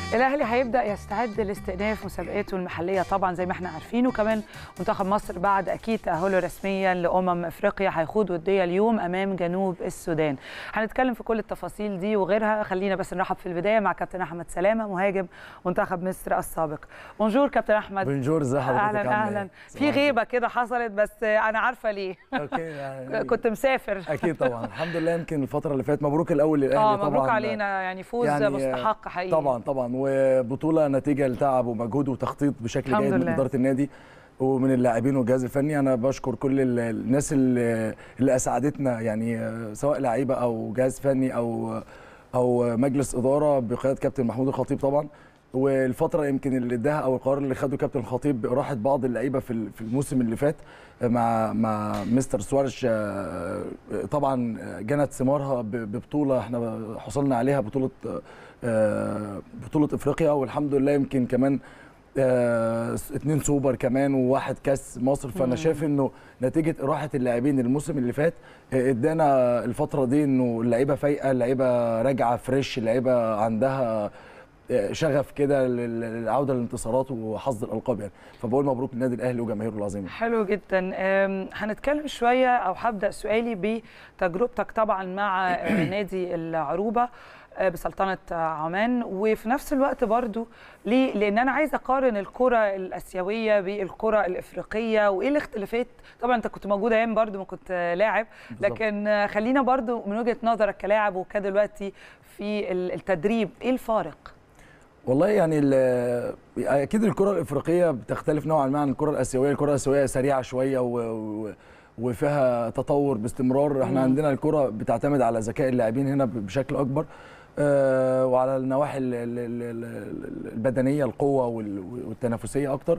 الاهلي هيبدا يستعد لاستئناف مسابقاته المحليه طبعا زي ما احنا عارفين وكمان منتخب مصر بعد اكيد تاهله رسميا لامم افريقيا هيخوض وديه اليوم امام جنوب السودان هنتكلم في كل التفاصيل دي وغيرها خلينا بس نرحب في البدايه مع كابتن احمد سلامه مهاجم منتخب مصر السابق بونجور كابتن احمد بونجور ازي حضرتك اهلا اهلا في غيبه كده حصلت بس انا عارفه ليه اوكي يعني كنت مسافر اكيد طبعا الحمد لله يمكن الفتره اللي فاتت مبروك الاول للاهلي اه طبعا مبروك علينا يعني فوز يعني مستحق حقيقي طبعا طبعا وبطوله نتيجه لتعب ومجهود وتخطيط بشكل الحمد جيد من لله. اداره النادي ومن اللاعبين والجهاز الفني انا بشكر كل ال- الناس اللي, اللي اسعدتنا يعني آه، سواء لعيبه او جهاز فني او او مجلس اداره بقياده كابتن محمود الخطيب طبعا والفتره يمكن اللي اداها او القرار اللي خده كابتن الخطيب براحه بعض اللعيبه في ال- في الموسم اللي فات مع مع مستر سوارش آه، طبعا جنت ثمارها ب- ببطوله احنا حصلنا عليها بطوله آه، بطوله افريقيا والحمد لله يمكن كمان آه، اتنين سوبر كمان وواحد كاس مصر فانا شايف انه نتيجه راحه اللاعبين الموسم اللي فات آه، ادانا الفتره دي انه اللعيبه فايقه اللعيبه راجعه فريش اللعيبه عندها آه، شغف كده لل- للعوده للانتصارات وحظ الالقاب يعني فبقول مبروك للنادي الاهلي وجماهيره العظيمه حلو جدا أم، هنتكلم شويه او هبدا سؤالي بتجربتك طبعا مع آه، نادي العروبه آه، بسلطنه آه، عمان وفي نفس الوقت برضو ليه لان انا عايزه اقارن الكره الاسيويه بالكره الافريقيه وايه الاختلافات طبعا انت كنت موجود ايام برضو ما كنت آه، لاعب بالظبط. لكن آه، خلينا برضو من وجهه نظرك كلاعب وكدلوقتي في ال- التدريب ايه الفارق والله يعني ال- اكيد الكره الافريقيه بتختلف نوعا ما عن الكره الاسيويه الكره الاسيويه سريعه شويه و... و... وفيها تطور باستمرار احنا مم. عندنا الكره بتعتمد على ذكاء اللاعبين هنا ب- بشكل اكبر آه وعلى النواحي ال- ال- ال- ال- البدنيه القوه وال- والتنافسيه اكتر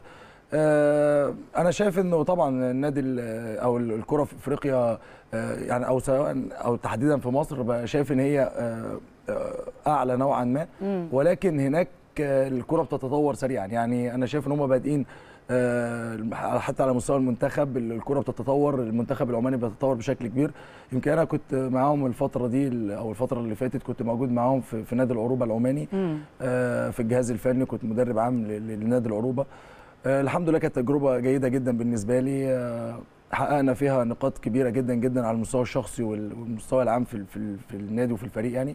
آه انا شايف انه طبعا النادي ال- او ال- الكره في افريقيا آه يعني او سواء او تحديدا في مصر بقى شايف ان هي آه آه اعلى نوعا ما مم. ولكن هناك آه، الكره بتتطور سريعا يعني انا شايف ان هم بادئين آه، حتى على مستوى المنتخب الكره بتتطور المنتخب العماني بيتطور بشكل كبير يمكن انا كنت معاهم الفتره دي او الفتره اللي فاتت كنت موجود معاهم في, في نادي العروبه العماني مم. آه، في الجهاز الفني كنت مدرب عام ل- ل- لنادي العروبه آه، الحمد لله كانت تجربه جيده جدا بالنسبه لي آه، حققنا فيها نقاط كبيره جدا جدا على المستوى الشخصي وال- والمستوى العام في ال- في, ال- في النادي وفي الفريق يعني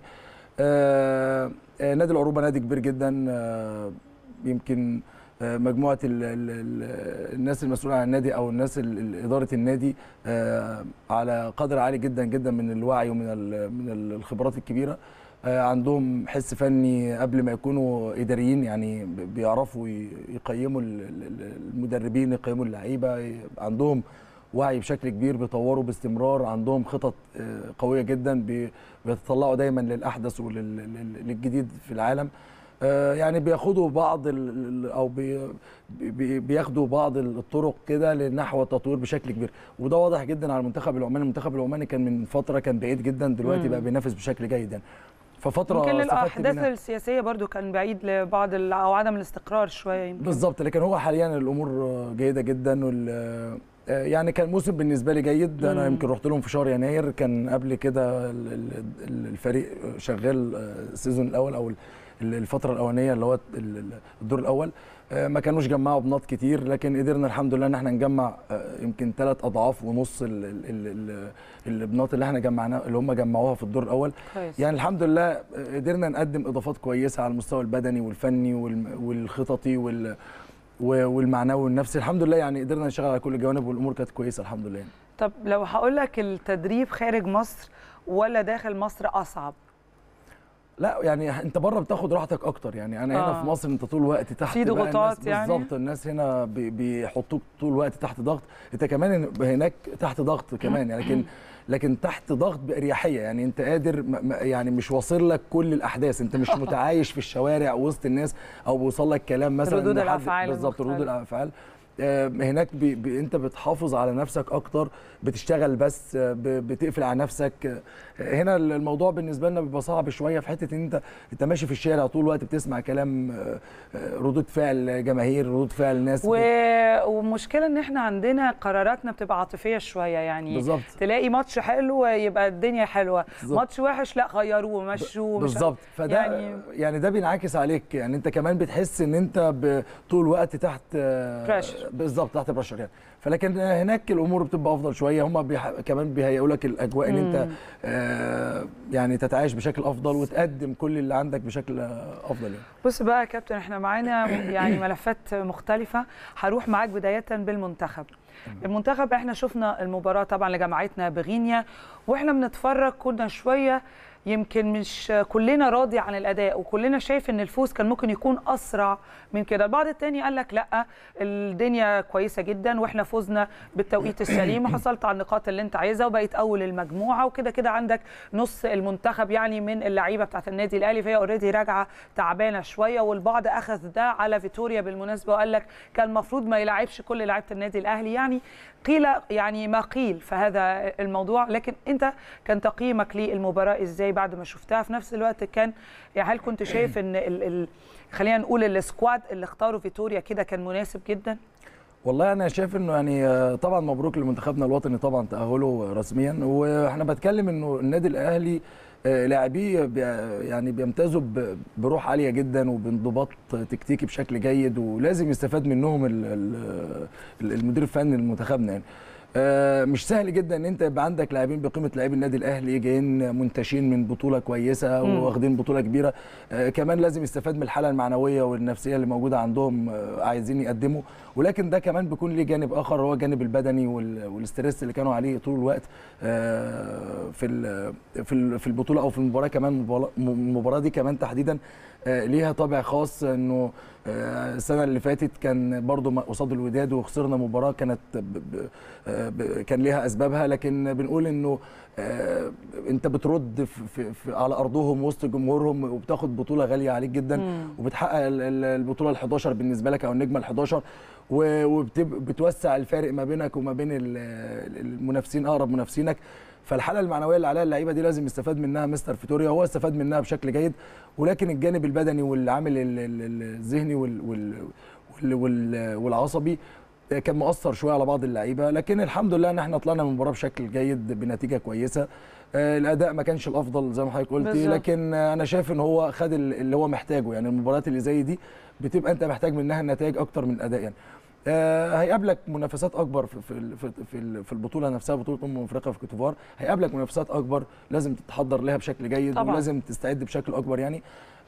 آه، آه، نادي العروبه نادي كبير جدا آه، يمكن آه، مجموعه ال ال ال الناس المسؤوله عن النادي او الناس ال- ال- اداره النادي آه، على قدر عالي جدا جدا من الوعي ومن ال- من ال- الخبرات الكبيره آه، عندهم حس فني قبل ما يكونوا اداريين يعني ب- بيعرفوا ي- يقيموا ال- ال- المدربين يقيموا اللعيبه ي- عندهم وعي بشكل كبير بيطوروا باستمرار عندهم خطط آه، قويه جدا بي- بيتطلعوا دايما للاحدث وللجديد في العالم آه، يعني بياخدوا بعض ال- ال- او بي بي- بياخدوا بعض الطرق كده لنحو التطوير بشكل كبير وده واضح جدا على المنتخب العماني المنتخب العماني كان من فتره كان بعيد جدا دلوقتي مم. بقى بينافس بشكل جيد يعني ففتره يمكن استفدت الاحداث منها. السياسيه برضو كان بعيد لبعض ال- او عدم الاستقرار شويه يمكن بالظبط لكن هو حاليا الامور جيده جدا وال آه، يعني كان موسم بالنسبه لي جيد انا مم. يمكن رحت لهم في شهر يناير كان قبل كده ال- ال- الفريق شغال آه، السيزون الاول او ال- الفتره الاولانيه اللي هو ال- ال- الدور الاول آه، ما كانوش جمعوا بنات كتير لكن قدرنا الحمد لله ان احنا نجمع آه، يمكن ثلاث اضعاف ونص ال- ال- ال- ال- البنات اللي احنا جمعناها اللي هم جمعوها في الدور الاول كويس يعني الحمد لله قدرنا نقدم اضافات كويسه على المستوى البدني والفني والم- والخططي وال و- والمعنوي والنفسي الحمد لله يعني قدرنا نشتغل على كل الجوانب والامور كانت كويسه الحمد لله يعني. طب لو هقول لك التدريب خارج مصر ولا داخل مصر اصعب لا يعني انت بره بتاخد راحتك اكتر يعني انا هنا آه. في مصر انت طول الوقت تحت في بقى ضغوطات الناس يعني؟ بالظبط الناس هنا بي- بيحطوك طول الوقت تحت ضغط انت كمان هناك تحت ضغط كمان يعني لكن لكن تحت ضغط باريحيه يعني انت قادر م- م- يعني مش واصل لك كل الاحداث انت مش متعايش في الشوارع وسط الناس او بيوصل لك كلام مثلا ردود من حد- الأفعال بالظبط ردود المختلفة. الافعال آه، هناك بي بي انت بتحافظ على نفسك اكتر بتشتغل بس آه، ب- بتقفل على نفسك آه، هنا الموضوع بالنسبه لنا بيبقى صعب شويه في حته ان انت انت ماشي في الشارع طول الوقت بتسمع كلام آه، آه، ردود فعل جماهير ردود فعل ناس و... ومشكلة ان احنا عندنا قراراتنا بتبقى عاطفية شوية يعني بالظبط تلاقي ماتش حلو يبقى الدنيا حلوة بالظبط. ماتش وحش لا غيروه مشوه مش بالظبط فده يعني- يعني, يعني ده بينعكس عليك يعني انت كمان بتحس ان انت ب- طول الوقت تحت آه، Pressure. بالظبط تحت برشر يعني فلكن هناك الامور بتبقى افضل شويه هم بيح... كمان بيهيئوا لك الاجواء ان انت مم. آه يعني تتعايش بشكل افضل وتقدم كل اللي عندك بشكل آه، افضل يعني بص بقى يا كابتن احنا معانا يعني ملفات مختلفة هروح معاك بداية بالمنتخب المنتخب احنا شفنا المباراة طبعا لجماعتنا بغينيا واحنا بنتفرج كنا شوية يمكن مش كلنا راضي عن الاداء وكلنا شايف ان الفوز كان ممكن يكون اسرع من كده البعض التاني قال لك لا الدنيا كويسه جدا واحنا فزنا بالتوقيت السليم وحصلت على النقاط اللي انت عايزها وبقيت اول المجموعه وكده كده عندك نص المنتخب يعني من اللعيبه بتاعت النادي الاهلي فهي اوريدي راجعه تعبانه شويه والبعض اخذ ده على فيتوريا بالمناسبه وقال لك كان المفروض ما يلعبش كل لعيبه النادي الاهلي يعني قيل يعني ما قيل في هذا الموضوع لكن انت كان تقييمك للمباراه ازاي بعد ما شفتها في نفس الوقت كان يعني هل كنت شايف ان ال ال خلينا نقول السكواد اللي اختاره فيتوريا كده كان مناسب جدا والله انا شايف انه يعني آه، طبعا مبروك لمنتخبنا الوطني طبعا تاهله رسميا واحنا بتكلم انه النادي الاهلي آه، لاعبيه بي- يعني بيمتازوا ب- بروح عاليه جدا وبانضباط تكتيكي بشكل جيد ولازم يستفاد منهم ال- ال- المدير الفني لمنتخبنا يعني آه، مش سهل جدا ان انت يبقى عندك لاعبين بقيمه لاعبي النادي الاهلي جايين منتشين من بطوله كويسه مم. واخدين بطوله كبيره آه، كمان لازم يستفاد من الحاله المعنويه والنفسيه اللي موجوده عندهم آه، عايزين يقدموا ولكن ده كمان بيكون ليه جانب اخر هو الجانب البدني وال- والاسترس اللي كانوا عليه طول الوقت آه، في ال- في ال- في البطوله او في المباراه كمان المباراة- المباراه دي كمان تحديدا آه، ليها طابع خاص انه آه، السنه اللي فاتت كان برضو م- قصاد الوداد وخسرنا مباراه كانت ب- ب- آه، ب- كان ليها اسبابها لكن بنقول انه آه، انت بترد في في في على ارضهم وسط جمهورهم وبتاخد بطوله غاليه عليك جدا مم. وبتحقق ال- ال- البطوله ال 11 بالنسبه لك او النجمه ال 11 وبتوسع الفارق ما بينك وما بين ال- المنافسين اقرب منافسينك فالحاله المعنويه اللي عليها اللعيبه دي لازم يستفاد منها مستر فيتوريا هو استفاد منها بشكل جيد ولكن الجانب البدني والعامل ال- ال- الذهني وال- وال- وال- وال- والعصبي كان مؤثر شويه على بعض اللعيبه لكن الحمد لله ان احنا طلعنا من المباراه بشكل جيد بنتيجه كويسه آه، الاداء ما كانش الافضل زي ما حضرتك قلتي بالظبط. لكن آه، انا شايف ان هو خد ال- اللي هو محتاجه يعني المباريات اللي زي دي بتبقى انت محتاج منها النتائج اكتر من الاداء يعني آه، هيقابلك منافسات اكبر في في ال- في في ال- في البطوله نفسها بطوله امم افريقيا في كوتيفوار هيقابلك منافسات اكبر لازم تتحضر لها بشكل جيد طبعاً. ولازم تستعد بشكل اكبر يعني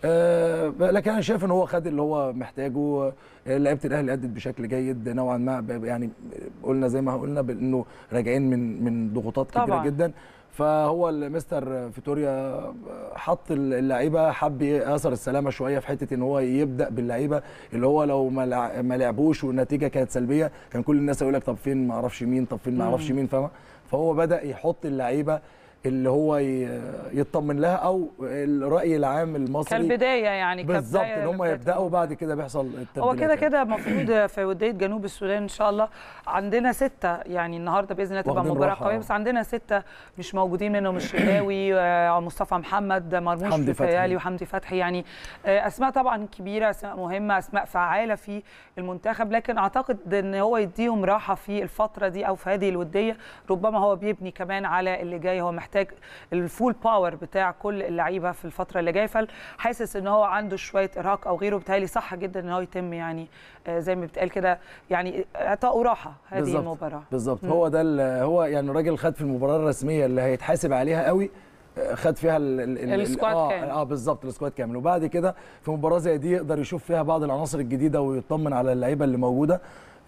آه، لكن انا شايف ان هو خد اللي هو محتاجه آه، لعيبه الاهلي ادت بشكل جيد نوعا ما ب- يعني قلنا زي ما قلنا بانه راجعين من من ضغوطات كبيره طبعاً. جدا فهو المستر فيتوريا حط اللعيبه حب اثر السلامه شويه في حته ان هو يبدا باللعيبه اللي هو لو ما لع- ما لعبوش والنتيجه كانت سلبيه كان كل الناس يقول لك طب فين ما اعرفش مين طب فين ما اعرفش مم. مين فاهمه فهو بدا يحط اللعيبه اللي هو ي- يطمن لها او الراي العام المصري كالبدايه يعني بالظبط كبداية ان هم لبداية يبداوا وبعد كده بيحصل التبديلات هو كده يعني. كده المفروض في وديه جنوب السودان ان شاء الله عندنا سته يعني النهارده باذن الله تبقى واخدين مباراه راحة، قويه آه. بس عندنا سته مش موجودين منهم الشناوي آه، مصطفى محمد مرموش حمدي فتحي. بيتهيألي وحمدي فتحي يعني آه، اسماء طبعا كبيره اسماء مهمه اسماء فعاله في المنتخب لكن اعتقد ان هو يديهم راحه في الفتره دي او في هذه الوديه ربما هو بيبني كمان على اللي جاي هو محتاج الفول باور بتاع كل اللعيبه في الفتره اللي جايه فحاسس ان هو عنده شويه ارهاق او غيره بيتهيألي صح جدا ان هو يتم يعني آه، زي ما بتقال كده يعني اعطائه راحه هذه بالظبط. المباراه بالظبط مم. هو ده ال- هو يعني الراجل خد في المباراه الرسميه اللي هيتحاسب عليها قوي آه، خد فيها ال ال ال- السكواد اه, كامل. اه بالظبط السكواد كامل وبعد كده في مباراه زي دي يقدر يشوف فيها بعض العناصر الجديده ويطمن على اللعيبه اللي موجوده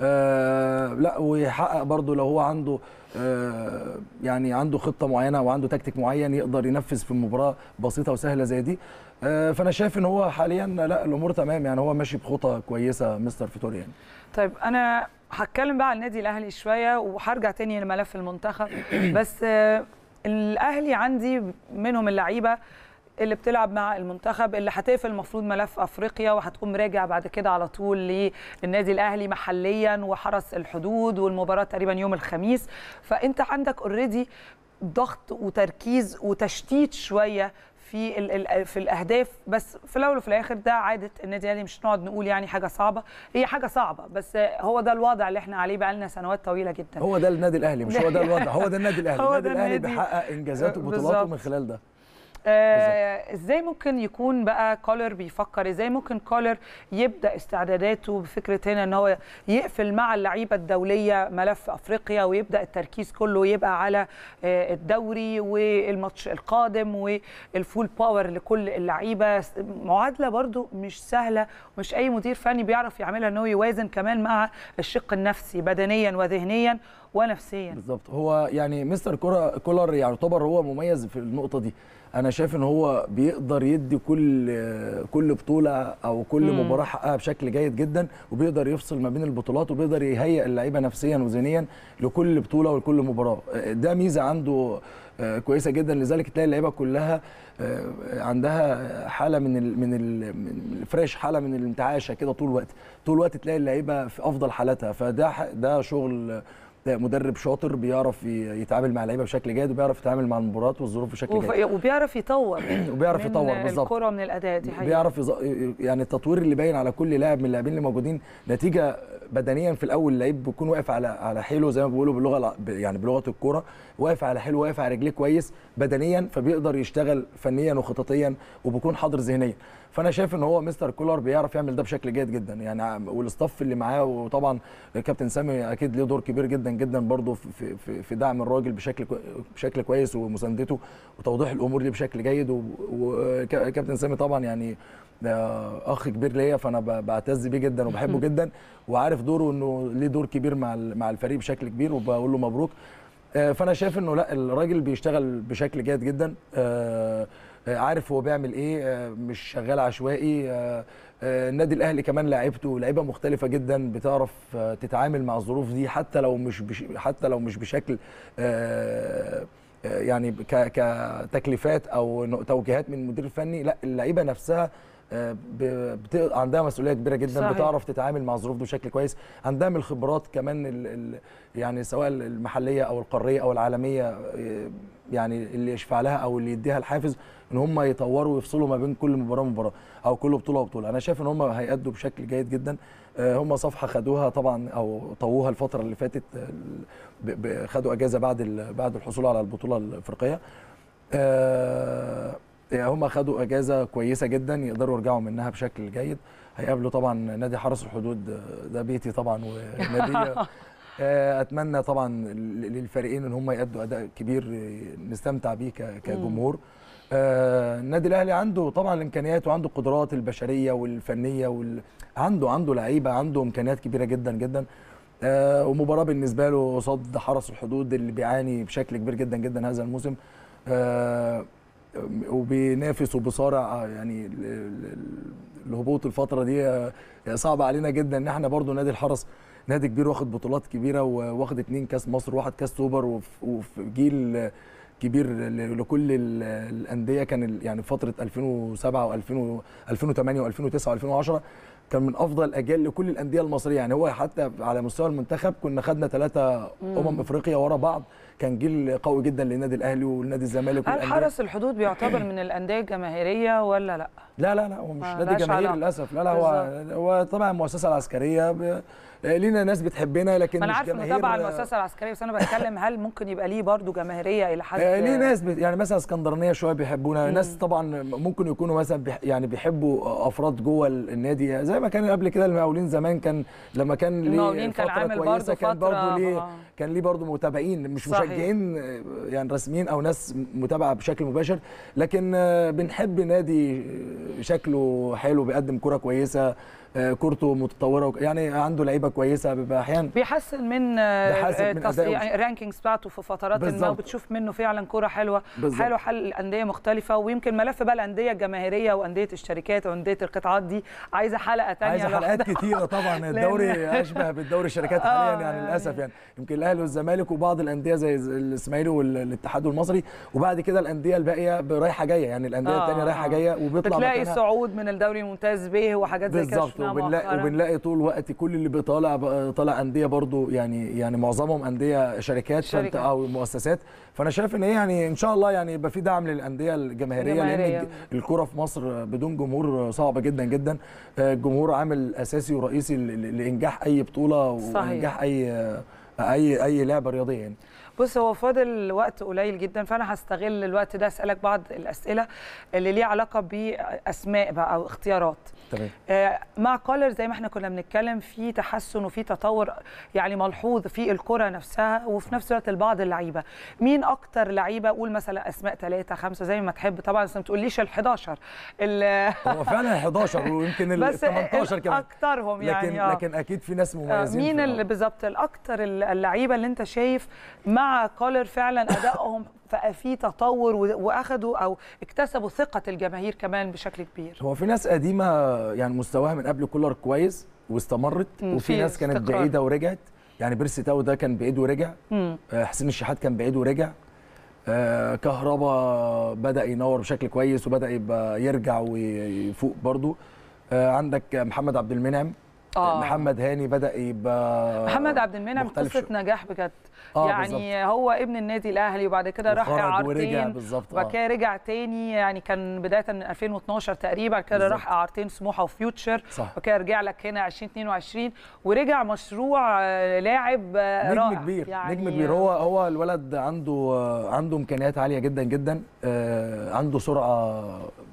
آه لا ويحقق برضه لو هو عنده آه يعني عنده خطه معينه او عنده تكتيك معين يقدر ينفذ في مباراه بسيطه وسهله زي دي آه فانا شايف ان هو حاليا لا الامور تمام يعني هو ماشي بخطى كويسه مستر فيتوريا يعني. طيب انا هتكلم بقى عن النادي الاهلي شويه وهرجع تاني لملف المنتخب بس آه، الاهلي عندي منهم اللعيبه اللي بتلعب مع المنتخب اللي هتقفل المفروض ملف افريقيا وهتكون راجع بعد كده على طول للنادي الاهلي محليا وحرس الحدود والمباراه تقريبا يوم الخميس فانت عندك اوريدي ضغط وتركيز وتشتيت شويه في ال في الاهداف بس في الاول وفي الاخر ده عاده النادي الاهلي مش نقعد نقول يعني حاجه صعبه هي حاجه صعبه بس هو ده الوضع اللي احنا عليه بقالنا سنوات طويله جدا هو ده النادي الاهلي مش هو ده الوضع هو ده النادي الاهلي هو النادي ده الاهلي النادي. بيحقق انجازاته وبطولاته بالظبط. من خلال ده آه، ازاي ممكن يكون بقى كولر بيفكر ازاي ممكن كولر يبدا استعداداته بفكره هنا ان هو يقفل مع اللعيبه الدوليه ملف افريقيا ويبدا التركيز كله يبقى على آه، الدوري والماتش القادم والفول باور لكل اللعيبه معادله برضو مش سهله ومش اي مدير فني بيعرف يعملها ان هو يوازن كمان مع الشق النفسي بدنيا وذهنيا ونفسيا بالظبط هو يعني مستر كورا- كولر يعتبر هو مميز في النقطه دي انا شايف ان هو بيقدر يدي كل كل بطوله او كل مم. مباراه حقها بشكل جيد جدا وبيقدر يفصل ما بين البطولات وبيقدر يهيئ اللعيبه نفسيا وذهنيا لكل بطوله ولكل مباراه ده ميزه عنده آه، كويسه جدا لذلك تلاقي اللعيبه كلها آه، عندها حاله من ال من ال من الفريش حاله من الانتعاشه كده طول الوقت طول الوقت تلاقي اللعيبه في افضل حالاتها فده ح- ده شغل ده مدرب شاطر بيعرف ي- يتعامل مع اللعيبه بشكل جيد وبيعرف يتعامل مع المباريات والظروف بشكل وف- جيد وبيعرف يطور وبيعرف من يطور بالظبط الكره ومن الاداء دي حقيقة. بيعرف يز... يعني التطوير اللي باين على كل لاعب من اللاعبين اللي موجودين نتيجه بدنيا في الاول اللعيب بيكون واقف على على حيله زي ما بيقولوا باللغه الع- ب- يعني بلغه الكوره واقف على حيله واقف على رجليه كويس بدنيا فبيقدر يشتغل فنيا وخططيا وبيكون حاضر ذهنيا فانا شايف ان هو مستر كولر بيعرف يعمل ده بشكل جيد جدا يعني عم- والاستاف اللي معاه وطبعا كابتن سامي اكيد له دور كبير جدا جدا برضه في في في دعم الراجل بشكل كو- بشكل كويس ومساندته وتوضيح الامور دي بشكل جيد وكابتن سامي طبعا يعني ده اخ كبير ليا فانا ب- بعتز بيه جدا وبحبه جدا وعارف دوره انه ليه دور كبير مع ال- مع الفريق بشكل كبير وبقول له مبروك آه، فانا شايف انه لا الراجل بيشتغل بشكل جيد جدا آه، آه، عارف هو بيعمل ايه آه، مش شغال عشوائي آه، آه، النادي الاهلي كمان لعيبته لعيبه مختلفه جدا بتعرف آه، تتعامل مع الظروف دي حتى لو مش بش حتى لو مش بشكل آه، آه، يعني ك- كتكليفات او ن- توجيهات من المدير الفني لا اللعيبه نفسها آه، ب- بت- عندها مسؤوليه كبيره جدا صحيح. بتعرف تتعامل مع الظروف دي بشكل كويس عندها من الخبرات كمان ال ال يعني سواء المحليه او القاريه او العالميه آه، يعني اللي يشفع لها او اللي يديها الحافز ان هم يطوروا ويفصلوا ما بين كل مباراه ومباراه او كل بطوله وبطوله انا شايف ان هم هيأدوا بشكل جيد جدا آه، هم صفحه خدوها طبعا او طووها الفتره اللي فاتت آه، ب- ب- خدوا اجازه بعد ال- بعد الحصول على البطوله الافريقيه آه، هم خدوا اجازه كويسه جدا يقدروا يرجعوا منها بشكل جيد هيقابلوا طبعا نادي حرس الحدود آه، ده بيتي طبعا ونادي آه، اتمنى طبعا ل- للفريقين ان هم يادوا اداء كبير آه، نستمتع بيه ك- كجمهور آه، النادي الاهلي عنده طبعا الامكانيات وعنده القدرات البشريه والفنيه وال... عنده عنده لعيبه عنده امكانيات كبيره جدا جدا آه، ومباراه بالنسبه له قصاد حرس الحدود اللي بيعاني بشكل كبير جدا جدا هذا الموسم آه، وبينافس وبيصارع آه، يعني ال- ال- الهبوط الفتره دي آه، صعب علينا جدا ان احنا برضو نادي الحرس نادي كبير واخد بطولات كبيره وواخد اتنين كاس مصر وواحد كاس سوبر وف- وفي جيل كبير ل- لكل ال- الانديه كان ال- يعني فتره 2007 و2000 2008 و2009 و2010 كان من افضل الاجيال لكل الانديه المصريه يعني هو حتى على مستوى المنتخب كنا خدنا ثلاثه امم افريقيا ورا بعض كان جيل قوي جدا للنادي الاهلي والنادي الزمالك هل والأندية. حرس الحدود بيعتبر من الانديه الجماهيريه ولا لا؟ لا لا لا هو مش ما نادي لهاش جماهيري علاقة. للاسف لا لا هو هو طبعا المؤسسه العسكريه ب... لينا ناس بتحبنا لكن ما انا مش عارفه انه جماهير تبع المؤسسه العسكريه بس انا بتكلم هل ممكن يبقى ليه برضه جماهيريه الى حد آه، ليه ناس بت... يعني مثلا اسكندرانيه شويه بيحبونا ناس طبعا ممكن يكونوا مثلا بيح... يعني بيحبوا افراد جوه النادي زي ما كان قبل كده المقاولين زمان كان لما كان ليه المقاولين كان فترة عامل كويسة برضه كان فترة، برضه ليه آه. كان ليه برضه متابعين مش صحيح. مشجعين آه، يعني رسميين او ناس متابعه بشكل مباشر لكن آه، بنحب نادي آه، شكله حلو بيقدم كره كويسه آه، كورته متطوره وك- يعني عنده لعيبه كويسه بيبقى احيانا بيحسن من بيحسن آه، من تص- أدائه. يعني الرانكينجز بتاعته في فترات ما بالظبط. وبتشوف منه فعلا كرة حلوه بالظبط. حلو حل الانديه مختلفه ويمكن ملف بقى الانديه الجماهيريه وانديه الشركات وانديه القطاعات دي عايزه حلقه ثانيه عايزه حلقات كتيره طبعا الدوري اشبه بالدوري الشركات حاليا آه، يعني يعني. للاسف يعني يمكن الاهلي والزمالك وبعض الانديه زي زي الاسماعيلي والاتحاد والمصري وبعد كده الانديه الباقيه رايحه جايه يعني الانديه آه، الثانيه رايحه آه. جايه وبيطلع بتلاقي مكانها صعود من الدوري الممتاز به وحاجات زي كده بالظبط شفناها وبنلاقي مؤخراً. وبنلاقي طول الوقت كل اللي بيطالع بقى- طالع انديه برضو يعني يعني معظمهم انديه شركات فانت شركات. او مؤسسات فانا شايف ان هي يعني ان شاء الله يعني يبقى في دعم للانديه الجماهيريه لان الجماهيرية. الج- الكره في مصر بدون جمهور صعبه جدا جدا آه، الجمهور عامل اساسي ورئيسي ل- ل- لانجاح اي بطوله صحيح. وانجاح اي اي اي لعبه رياضيه يعني بص هو فاضل وقت قليل جدا فانا هستغل الوقت ده اسالك بعض الاسئله اللي ليها علاقه باسماء بقى او اختيارات تمام آه، مع كولر زي ما احنا كنا بنتكلم في تحسن وفي تطور يعني ملحوظ في الكره نفسها وفي نفس الوقت لبعض اللعيبه مين اكتر لعيبه قول مثلا اسماء ثلاثه خمسه زي ما تحب طبعا بس ما تقوليش ال 11 ال- هو فعلا 11 ويمكن ال بس 18 كمان اكترهم يعني لكن آه. لكن اكيد في ناس آه، مميزين مين في- اللي بالظبط الاكتر اللعيبه اللي انت شايف مع كولر فعلا ادائهم بقى في تطور و- واخدوا او اكتسبوا ثقه الجماهير كمان بشكل كبير هو في ناس قديمه يعني مستواها من قبل كولر كويس واستمرت مم، وفي في ناس كانت استقرار. بعيده ورجعت يعني بيرسي تاو ده كان بعيد ورجع مم. آه، حسين الشحات كان بعيد ورجع آه، كهربا بدا ينور بشكل كويس وبدا يبقى يرجع ويفوق برضو آه، عندك محمد عبد المنعم آه. محمد هاني بدا يبقى محمد عبد المنعم مختلف قصه شوية. نجاح بجد آه، يعني هو ابن النادي الاهلي وبعد كده راح وخرج ورجع اعارتين بالظبط وبعد آه. كده رجع تاني يعني كان بدايه من 2012 تقريبا كده بالظبط. راح اعارتين سموحه وفيوتشر صح. وكده رجع لك هنا 2022 ورجع مشروع آه، لاعب آه، نجم رائع كبير يعني نجم كبير هو هو الولد عنده آه، عنده امكانيات عاليه جدا جدا آه، عنده سرعه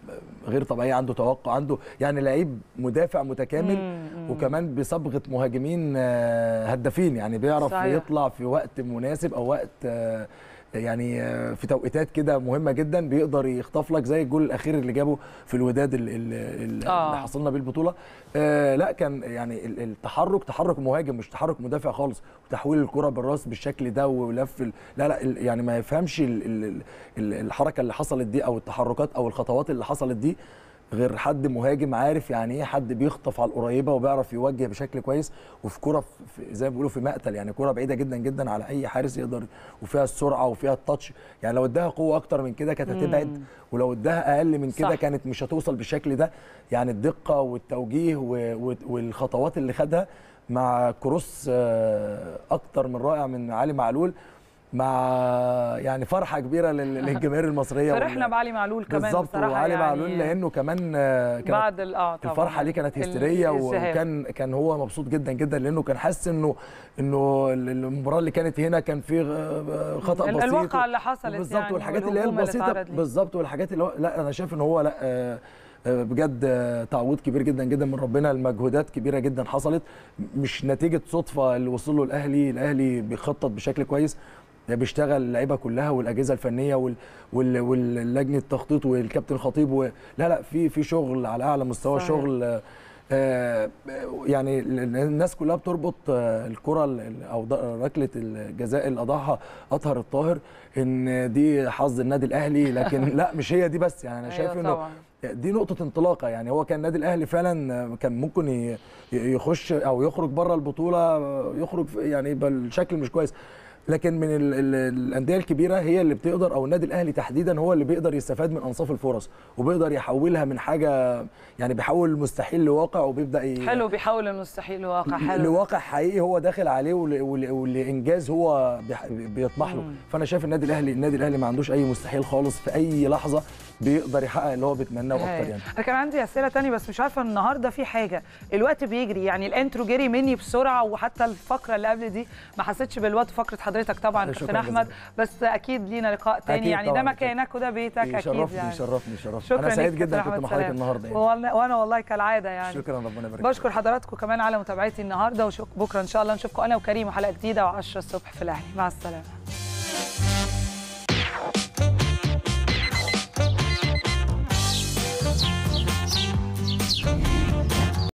غير طبيعيه عنده توقع عنده يعني لعيب مدافع متكامل مم. وكمان بصبغه مهاجمين آه، هدافين يعني بيعرف صحيح. يطلع في وقت مناسب او وقت آه، يعني آه، في توقيتات كده مهمه جدا بيقدر يخطف لك زي الجول الاخير اللي جابه في الوداد ال- ال- ال- آه. اللي حصلنا بيه البطوله آه لا كان يعني ال- التحرك تحرك مهاجم مش تحرك مدافع خالص وتحويل الكره بالراس بالشكل ده ولف ال- لا لا ال- يعني ما يفهمش ال- ال- ال- الحركه اللي حصلت دي او التحركات او الخطوات اللي حصلت دي غير حد مهاجم عارف يعني ايه حد بيخطف على القريبه وبيعرف يوجه بشكل كويس وفي كره في زي ما بيقولوا في مقتل يعني كره بعيده جدا جدا على اي حارس يقدر وفيها السرعه وفيها التاتش يعني لو اداها قوه اكتر من كده كانت هتبعد ولو اداها اقل من كده صح. كانت مش هتوصل بالشكل ده يعني الدقه والتوجيه و- و- والخطوات اللي خدها مع كروس آه، اكتر من رائع من علي معلول مع يعني فرحه كبيره لل- للجماهير المصريه فرحنا وال- بعلي معلول كمان بالظبط بصراحه وعلي يعني معلول لانه كمان آه، كانت بعد ال- اه طبعا الفرحه ليه كانت هستيريه الذهاب. وكان كان هو مبسوط جدا جدا لانه كان حاسس انه انه المباراه اللي كانت هنا كان في غ- خطا ال- بسيط الواقعة اللي حصلت بالظبط يعني والحاجات اللي هي والهجوم اللي البسيطه اتعرض ليه. بالظبط والحاجات اللي هو لا انا شايف ان هو لا آه، آه، بجد آه، تعويض كبير جدا جدا من ربنا المجهودات كبيره جدا حصلت مش نتيجه صدفه اللي وصل له الاهلي الاهلي بيخطط بشكل كويس بيشتغل اللعيبه كلها والاجهزه الفنيه وال... وال... واللجنه التخطيط والكابتن الخطيب و... لا لا في في شغل على اعلى مستوى صحيح. شغل آه، آه، يعني الناس كلها بتربط آه، الكره ال- او ض- ركله الجزاء اللي اضاعها اطهر الطاهر ان دي حظ النادي الاهلي لكن لا مش هي دي بس يعني انا أيوة شايف انه طبعاً. دي نقطة انطلاقة يعني هو كان النادي الأهلي فعلا كان ممكن ي- يخش أو يخرج بره البطولة يخرج في- يعني بالشكل مش كويس لكن من ال ال الأندية الكبيرة هي اللي بتقدر أو النادي الأهلي تحديدا هو اللي بيقدر يستفاد من أنصاف الفرص وبيقدر يحولها من حاجة يعني بيحول المستحيل لواقع وبيبدأ ي- حلو بيحاول المستحيل لواقع حلو لواقع حقيقي هو داخل عليه ول- ول- ولانجاز هو بيح- بيطمح له مم. فانا شايف النادي الاهلي النادي الاهلي ما عندوش اي مستحيل خالص في اي لحظه بيقدر يحقق اللي هو بيتمناه واكتر هاي. يعني انا كان عندي اسئله تانية بس مش عارفه النهارده في حاجه الوقت بيجري يعني الانترو جري مني بسرعه وحتى الفقره اللي قبل دي ما حسيتش بالوقت فقره حضرتك طبعا شكراً كابتن احمد جزيلاً. بس اكيد لينا لقاء تاني أكيد يعني ده طبعاً. مكانك وده بيتك اكيد يشرفني يعني يشرفني يشرفني شكرا انا سعيد ليك جدا كابتن كنت أحمد مع حضرتك سلام. النهارده يعني والله- وانا والله كالعاده يعني شكرا ربنا يبارك بشكر حضراتكم كمان على متابعتي النهارده وبكره ان شاء الله نشوفكم انا وكريم وحلقه جديده و10 الصبح في الاهلي مع السلامه